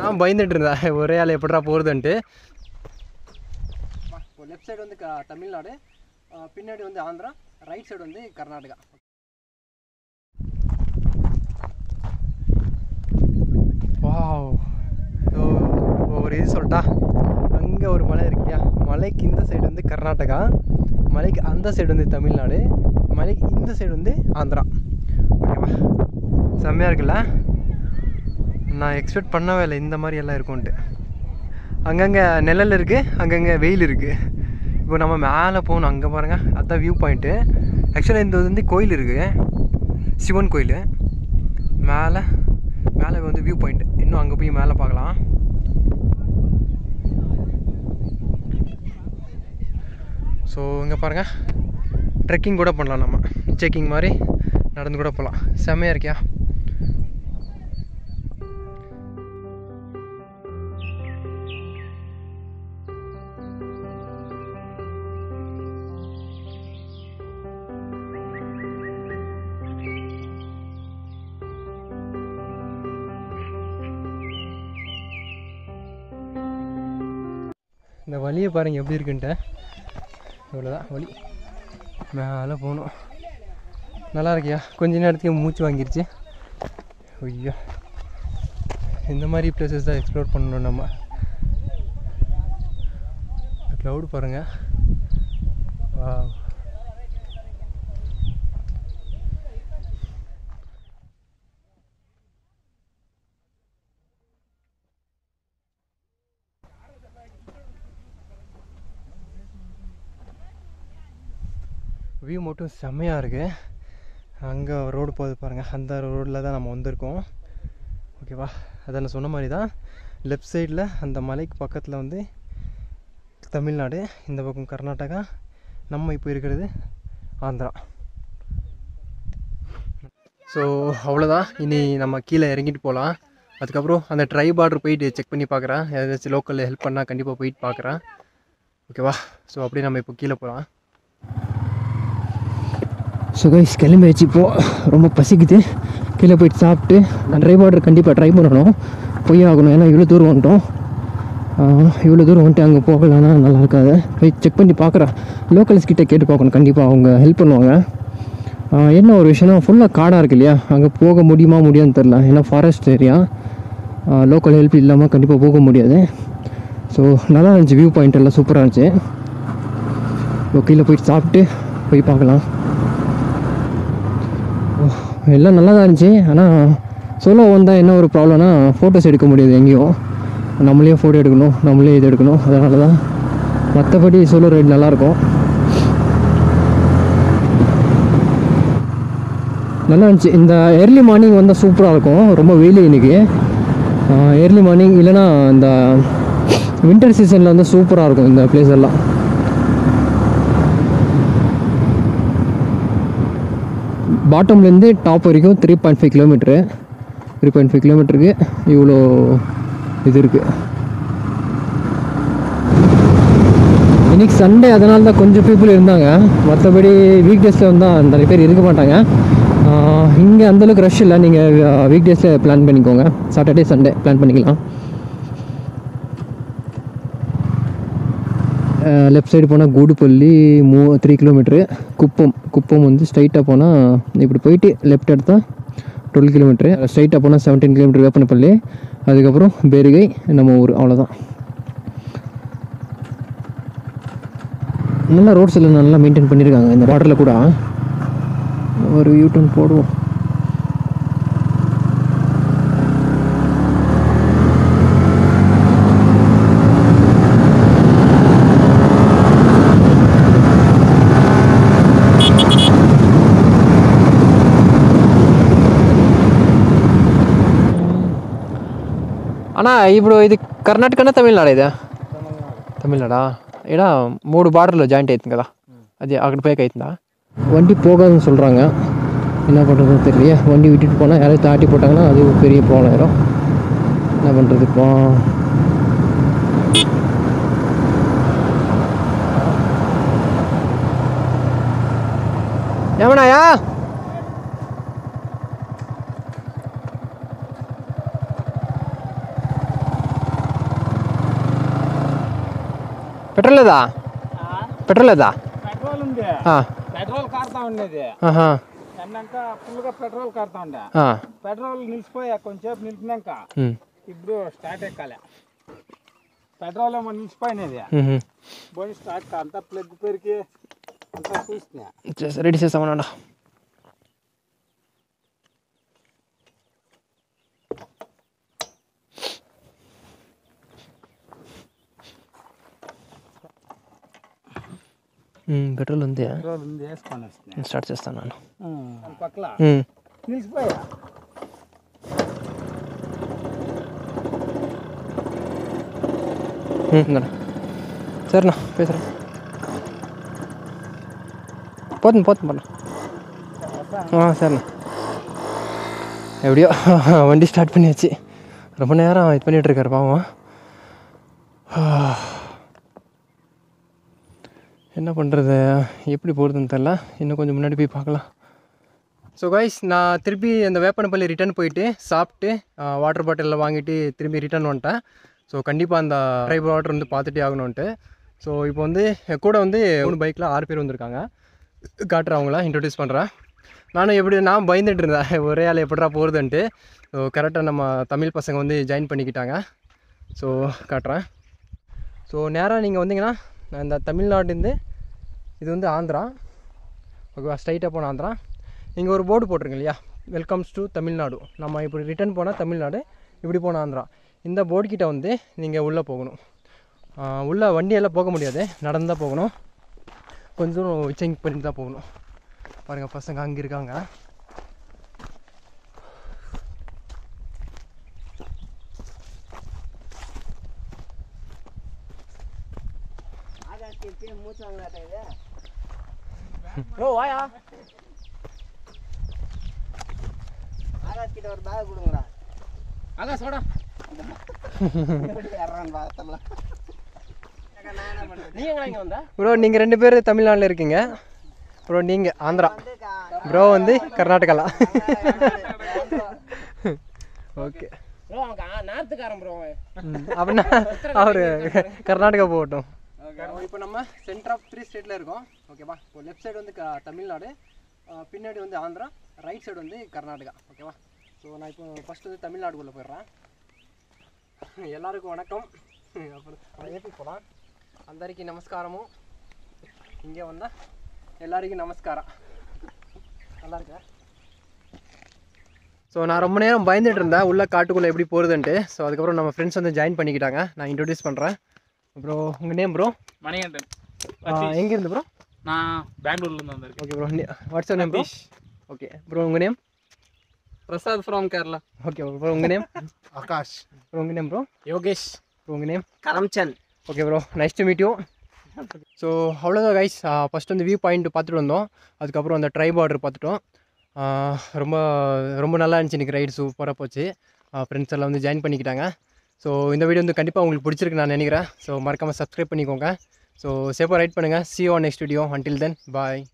நான் பயந்துட்டு இருந்தேன் ஒரே ஆள் எப்படா போகிறதுன்ட்டு இப்போ லெஃப்ட் சைடு வந்து க- தமிழ்நாடு ஆ, பின்னாடி வந்து ஆந்திரா ரைட் சைடு வந்து கர்நாடகா வாவ் ஸோ ஒரு இது சொல்லிட்டா அங்கே ஒரு மலை இருக்கு இல்லையா மலைக்கு இந்த சைடு வந்து கர்நாடகா மலைக்கு அந்த சைடு வந்து தமிழ்நாடு மலைக்கு இந்த சைடு வந்து ஆந்திரா ஓகேவா செம்மையாக இருக்குல்ல நான் எக்ஸ்பெக்ட் பண்ணவே இல்லை இந்த மாதிரி எல்லாம் இருக்கும்ன்ட்டு அங்கங்கே நிழல் இருக்குது அங்கங்கே வெயில் இருக்குது இப்போ நம்ம மேலே போகணும் அங்கே பாருங்கள் அதான் வியூ பாயிண்ட்டு ஆக்சுவலாக இந்த வந்து கோயில் இருக்குது சிவன் கோயில் மேலே மேலே வந்து வியூ பாயிண்ட் இன்னும் அங்கே போய் மேலே பார்க்கலாம் ஸோ இங்கே பாருங்கள் ட்ரெக்கிங் கூட பண்ணலாம் நம்ம செக்கிங் மாதிரி நடந்து கூட போகலாம் செம்மையாக இருக்கியா இந்த வழியை பாருங்க எப்படி இருக்குன்ட்டு இவ்வளோதான் வழி மேலே போகணும் நல்லா இருக்கியா கொஞ்ச நேரத்துக்கு மூச்சு வாங்கிருச்சு ஐயோ இந்த மாதிரி பிளேசஸ் தான் எக்ஸ்ப்ளோர் பண்ணணும் நம்ம க்ளவுட் பாருங்க Wow. வியூ மட்டும் செம்மையாக இருக்குது அங்கே ரோடு போகுது பாருங்கள் அந்த ரோட்டில் தான் நம்ம வந்திருக்கோம் ஓகேவா அதை நான் சொன்ன மாதிரி தான் லெஃப்ட் சைடில் அந்த மலைக்கு பக்கத்தில் வந்து தமிழ்நாடு இந்த பக்கம் கர்நாடகா நம்ம இப்போ இருக்கிறது ஆந்திரா ஸோ அவ்வளோதான் இனி நம்ம கீழே இறங்கிட்டு போகலாம் அதுக்கப்புறம் அந்த ட்ரை பார்டர் போயிட்டு செக் பண்ணி பார்க்குறேன் ஏதாச்சும் லோக்கலில் ஹெல்ப் பண்ணால் கண்டிப்பாக போயிட்டு பார்க்குறேன் ஓகேவா ஸோ அப்படியே நம்ம இப்போ கீழே போகலாம் ஸோ கைஸ் கிளம்பியாச்சு இப்போது ரொம்ப பசிக்குது கீழே போயிட்டு சாப்பிட்டு நான் ட்ரை பார்டர் கண்டிப்பாக ட்ரை பண்ணணும் போய் ஆகணும் ஏன்னா இவ்வளோ தூரம் வந்துட்டோம் இவ்வளோ தூரம் வந்துட்டு அங்கே போகலன்னா நல்லா இருக்காது போய் செக் பண்ணி பார்க்குறேன் லோக்கல்ஸ் கிட்ட கேட்டு பார்க்கணும் கண்டிப்பாக அவங்க ஹெல்ப் பண்ணுவாங்க ஆஹ் என்ன ஒரு விஷயம்னா ஃபுல்லாக காடாக இருக்கு இல்லையா அங்கே போக முடியுமா முடியாதுன்னு தெரில ஏன்னா ஃபாரஸ்ட் ஏரியா லோக்கல் ஹெல்ப் இல்லாமல் கண்டிப்பாக போக முடியாது ஸோ நல்லா இருந்துச்சு வியூ பாயிண்ட் எல்லாம் சூப்பராக இருந்துச்சு இப்போ கீழே போயிட்டு சாப்பிட்டு போய் பார்க்கலாம் ஓ, எல்லாம் நல்லா தான் இருந்துச்சு ஆனால் சோலோ வந்தால் என்ன ஒரு ப்ராப்ளம்னா ஃபோட்டோஸ் எடுக்க முடியாது எங்கேயும் நம்மளே ஃபோட்டோ எடுக்கணும் நம்மளே இது எடுக்கணும் அதனால தான் மற்றபடி சோலோ ரைடு நல்லாயிருக்கும் நல்லா இருந்துச்சு இந்த ஏர்லி மார்னிங் வந்தால் சூப்பராக இருக்கும் ரொம்ப வெயில் இன்னைக்கு ஏர்லி மார்னிங் இல்லைன்னா இந்த வின்டர் சீசனில் வந்து சூப்பராக இருக்கும் இந்த பிளேஸ் எல்லாம் பாட்டம்லேருந்து டாப் வரைக்கும் three point five kilometre three point five கிலோமீட்டருக்கு இவ்வளோ இது இருக்குது இன்னைக்கு சண்டே அதனால தான் கொஞ்சம் பீப்புள் இருந்தாங்க மற்றபடி வீக் டேஸில் வந்தால் நிறைய பேர் இருக்க மாட்டாங்க இங்கே அந்தளவுக்கு ரஷ் இல்லை நீங்கள் வீக் டேஸில் பிளான் பண்ணிக்கோங்க சாட்டர்டே சண்டே பிளான் பண்ணிக்கலாம் லெஃப்ட் சைடு போனால் கூடுப்பள்ளி மூ த்ரீ கிலோமீட்ரு குப்பம் குப்பம் வந்து ஸ்ட்ரைட்டாக போனால் இப்படி போயிட்டு லெஃப்ட் எடுத்தால் டுவெல் கிலோமீட்ரு ஸ்ட்ரைட்டாக போனால் செவன்டீன் கிலோமீட்டர் வேப்பனப்பள்ளி அதுக்கப்புறம் பேருகை நம்ம ஊர் அவ்வளோதான் நல்லா ரோட்ஸ் எல்லாம் நல்லா மெயின்டைன் பண்ணியிருக்காங்க இந்த வாட்டரில் கூட ஒரு யூட்டன் போடுவோம் అన్నా ఇప్పుడు ఇది కర్ణాటకనా తమిళనాడు ఇది తమిళనాడా ఇక్కడ మూడు బార్డర్లో జాయింట్ అవుతుంది కదా అది అక్కడ పైకి అవుతుందా வண்டி போகாதுன்னு சொல்கிறாங்க என்ன பண்ணுறதுன்னு தெரியலையே வண்டி விட்டுட்டு போனால் யாராவது தாட்டி போட்டாங்கன்னா அது ஒரு பெரிய ப்ராப்ளம் ஆயிரும் என்ன பண்ணுறது இப்போ ఏమన్నాయా పెట్రోల్ లేదా పెట్రోల్ లేదా పెట్రోల్ ఉంది ఆ, పెట్రోల్ కారుతా ఉండేది ఆహా, అన్నాక ఫుల్గా పెట్రోల్ కారుతా ఉండే ఆ, పెట్రోల్ నిలిచిపోయా కొంచెంసేపు నిలిపినాక ఉమ్, ఇప్పుడు స్టార్ట్ ఎక్కాలి పెట్రోల్ ఏమో నిలిచిపోయినది ఉమ్, బండి స్టార్ట్ కా అంతా ప్లగ్ పెరికి అంతా చూస్తున్నా చేస్తా రెడీ చేస్తామన్నా పెట్రోల్ ఉంది పెట్రోల్ ఉంది వేసుకొని వస్తున్నా స్టార్ట్ చేస్తాను నేను పక్కల ఉమ్, నిలిచిపోయా ఉమ్, ఇందాడ. సరేనా பேசுகிறேன் போதும் போதும் பண்ண ஆ சரிண்ணா எப்படியோ வண்டி ஸ்டார்ட் பண்ணியாச்சு ரொம்ப நேரம் இது பண்ணிட்டு இருக்காரு பாவம் என்ன பண்ணுறது எப்படி போகிறதுன்னு தெரில இன்னும் கொஞ்சம் முன்னாடி போய் பார்க்கலாம் ஸோ கைஸ் நான் திருப்பி அந்த வேப்பனப்பள்ளி ரிட்டர்ன் போயிட்டு சாப்பிட்டு வாட்டர் பாட்டிலில் வாங்கிட்டு திரும்பி ரிட்டர்ன் வந்துட்டேன் ஸோ கண்டிப்பாக அந்த ட்ரைவர் வாட்டர் வந்து பார்த்துட்டே ஆகணுன்ட்டு ஸோ இப்போ வந்து என் கூட வந்து மூணு பைக்கில் ஆறு பேர் வந்திருக்காங்க காட்டுறேன் அவங்கள இன்ட்ரடியூஸ் பண்ணுறேன் நானும் எப்படி நான் பயந்துட்டு இருந்தேன் ஒரே ஆள் எப்படிடா போகிறதுன்ட்டு ஸோ கரெக்டாக நம்ம தமிழ் பசங்க வந்து ஜாயின் பண்ணிக்கிட்டாங்க ஸோ காட்டுறேன் ஸோ நேராக நீங்கள் வந்தீங்கன்னா நான் இந்த தமிழ்நாட்டிலேருந்து இது வந்து ஆந்திரா ஓகேவா ஸ்ட்ரைட்டாக போன ஆந்திரா இங்கே ஒரு போர்டு போட்டிருங்க இல்லையா வெல்கம்ஸ் டு தமிழ்நாடு நம்ம இப்படி ரிட்டர்ன் போனால் தமிழ்நாடு இப்படி போன ஆந்திரா இந்த போர்டு கிட்ட வந்து நீங்கள் உள்ளே போகணும் ஆஹ் உள்ள வண்டியெல்லாம் போக முடியாது நடந்து தான் போகணும் கொஞ்சம் தூரம் செக் பண்ணிட்டு தான் போகணும் பாருங்கள் பசங்க அங்கே இருக்காங்க ப்ரோ வாயா ஆகாஷ் கிட்ட ஒரு பேக் கொடுங்கடா அதான் சோடா யாரான்னு பார்த்தலாம் நீ எங்க இங்கே வந்த ப்ரோ நீங்கள் ரெண்டு பேர் தமிழ்நாட்டில் இருக்கீங்க ப்ரோ நீங்கள் ஆந்திரா ப்ரோ வந்து கர்நாடகாலா ஓகே ப்ரோ அவன் நார்த்துக்காரன் ப்ரோ அப்படின்னா அவர் கர்நாடகா போகட்டும் இப்போ நம்ம சென்டர் ஆஃப் த்ரீ ஸ்டேட்டில் இருக்கோம் ஓகேவா இப்போ லெஃப்ட் சைடு வந்து க- தமிழ்நாடு அஹ் பின்னாடி வந்து ஆந்திரா ரைட் சைடு வந்து கர்நாடகா ஓகேவா ஸோ நான் இப்போ ஃபஸ்ட்டு வந்து தமிழ்நாடுக்குள்ளே போயிடுறேன் எல்லாருக்கும் வணக்கம் அப்புறம் ஏற்றி போகலாம் అందరికీ நமஸ்காரமோ இங்கே வந்தால் எல்லாருக்கும் நமஸ்காரம் நல்லா இருக்கா ஸோ நான் ரொம்ப நேரம் பயந்துட்டு இருந்தேன் உள்ள காட்டுக்குள்ளே எப்படி போகிறதுன்ட்டு ஸோ அதுக்கப்புறம் நம்ம ஃப்ரெண்ட்ஸ் வந்து ஜாயின் பண்ணிக்கிட்டாங்க நான் இன்ட்ரடியூஸ் பண்ணுறேன் ப்ரோ உங்கள் நேம் ப்ரோ மணிகண்டன் எங்கேருந்து ப்ரோ நான் பெங்களூர்ல இருந்து வந்திருக்கேன் okay bro WhatsApp name bro okay bro உங்கள் name Prasad from Kerala okay bro உங்கள் நேம் ஆகாஷ் ப்ரோ உங்கள் நேம் ப்ரோ யோகேஷ் ப்ரோ உங்கள் name Karamchand okay bro nice to meet you so அவ்வளோதான் கைஸ் ஃபஸ்ட் வந்து வியூ பாயிண்ட் பார்த்துட்டு வந்தோம் அதுக்கப்புறம் அந்த ட்ரை பார்டர் பார்த்துட்டோம் ஆஹ் ரொம்ப ரொம்ப நல்லா இருந்துச்சு இன்றைக்கி ரைடு சூப்பராக போச்சு ஃப்ரெண்ட்ஸ் எல்லாம் வந்து ஜாயின் பண்ணிக்கிட்டாங்க ஸோ இந்த வீடியோ வந்து கண்டிப்பாக உங்களுக்கு பிடிச்சிருக்கு நான் நினைக்கிறேன் ஸோ மறக்காமல் சப்ஸ்கிரைப் பண்ணிக்கோங்க ஸோ சேஃபாக ரைட் பண்ணுங்கள் see on next video until then bye